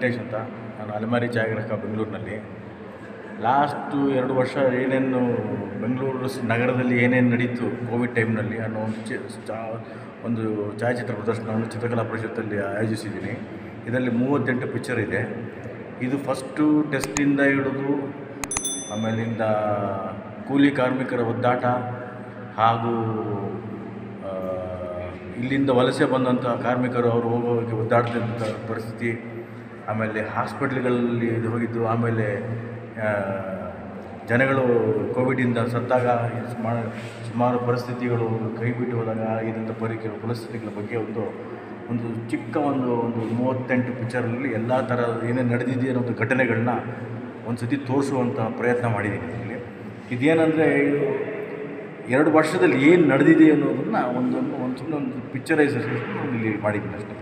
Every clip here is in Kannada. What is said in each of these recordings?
ವೆಂಕಟೇಶ್ ಅಂತ ನಾನು ಅಲೆಮಾರಿ ಛಾಯಾಗ್ರಾಹಕ ಬೆಂಗಳೂರಿನಲ್ಲಿ ಲಾಸ್ಟು ಎರಡು ವರ್ಷ ಏನೇನು ಬೆಂಗಳೂರು ಸ್- ನಗರದಲ್ಲಿ ಏನೇನು ನಡೀತು ಕೋವಿಡ್ ಟೈಮ್ನಲ್ಲಿ ಅನ್ನೋ ಒಂದು ಚಿ ಚಾ ಒಂದು ಛಾಯಾಚಿತ್ರ ಪ್ರದರ್ಶನವನ್ನು ಚಿತ್ರಕಲಾ ಪರಿಷತ್ತಲ್ಲಿ ಆಯೋಜಿಸಿದ್ದೀನಿ ಇದರಲ್ಲಿ ಮೂವತ್ತೆಂಟು ಪಿಕ್ಚರ್ ಇದೆ ಇದು ಫಸ್ಟು ಟೆಸ್ಟಿಂದ ಹಿಡಿದು ಆಮೇಲಿಂದ ಕೂಲಿ ಕಾರ್ಮಿಕರ ಒದ್ದಾಟ ಹಾಗೂ ಆ, ಇಲ್ಲಿಂದ ವಲಸೆ ಬಂದಂಥ ಕಾರ್ಮಿಕರು ಅವರು ಹೋಗೋಕ್ಕೆ ಒದ್ದಾಡ್ತಿದ್ದ ಪರಿಸ್ಥಿತಿ ಆಮೇಲೆ ಹಾಸ್ಪಿಟ್ಲ್ಗಳಲ್ಲಿ ಇದು ಹೋಗಿದ್ದು ಆಮೇಲೆ ಆ, ಜನಗಳು ಕೋವಿಡಿಂದ ಸತ್ತಾಗ ಸುಮಾರು ಸುಮಾರು ಪರಿಸ್ಥಿತಿಗಳು ಕೈ ಬಿಟ್ಟು ಹೋದಾಗ ಇದಂಥ ಪರಿ ಪರಿಸ್ಥಿತಿಗಳ ಬಗ್ಗೆ ಒಂದು ಒಂದು ಚಿಕ್ಕ ಒಂದು ಒಂದು ಮೂವತ್ತೆಂಟು ಪಿಕ್ಚರಲ್ಲಿ ಎಲ್ಲ ಥರ ಏನೇನು ನಡೆದಿದೆ ಅನ್ನೋ ಒಂದು ಘಟನೆಗಳನ್ನ ಒಂದು ಸತಿ ತೋರಿಸುವಂಥ ಪ್ರಯತ್ನ ಮಾಡಿದ್ದೀನಿ ಇಲ್ಲಿ ಇದೇನೆಂದರೆ ಇದು ಎರಡು ವರ್ಷದಲ್ಲಿ ಏನು ನಡೆದಿದೆ ಅನ್ನೋದನ್ನು ಒಂದೊಂದು ಒಂದು ಸುಮ್ಮನೆ ಒಂದು ಪಿಕ್ಚರೈಸೇಷನ್ ಇಲ್ಲಿ ಮಾಡಿದ್ದೀನಿ ಅಷ್ಟೇ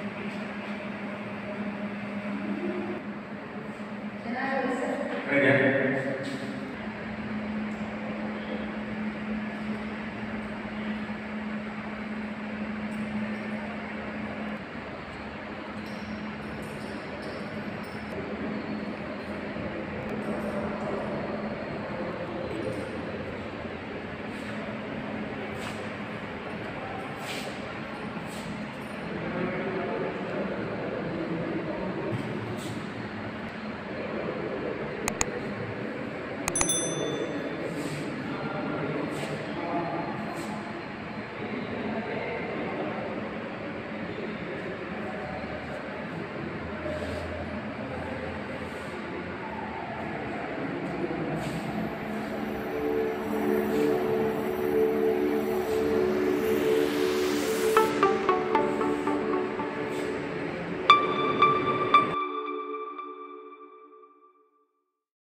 ಹೇಗೆ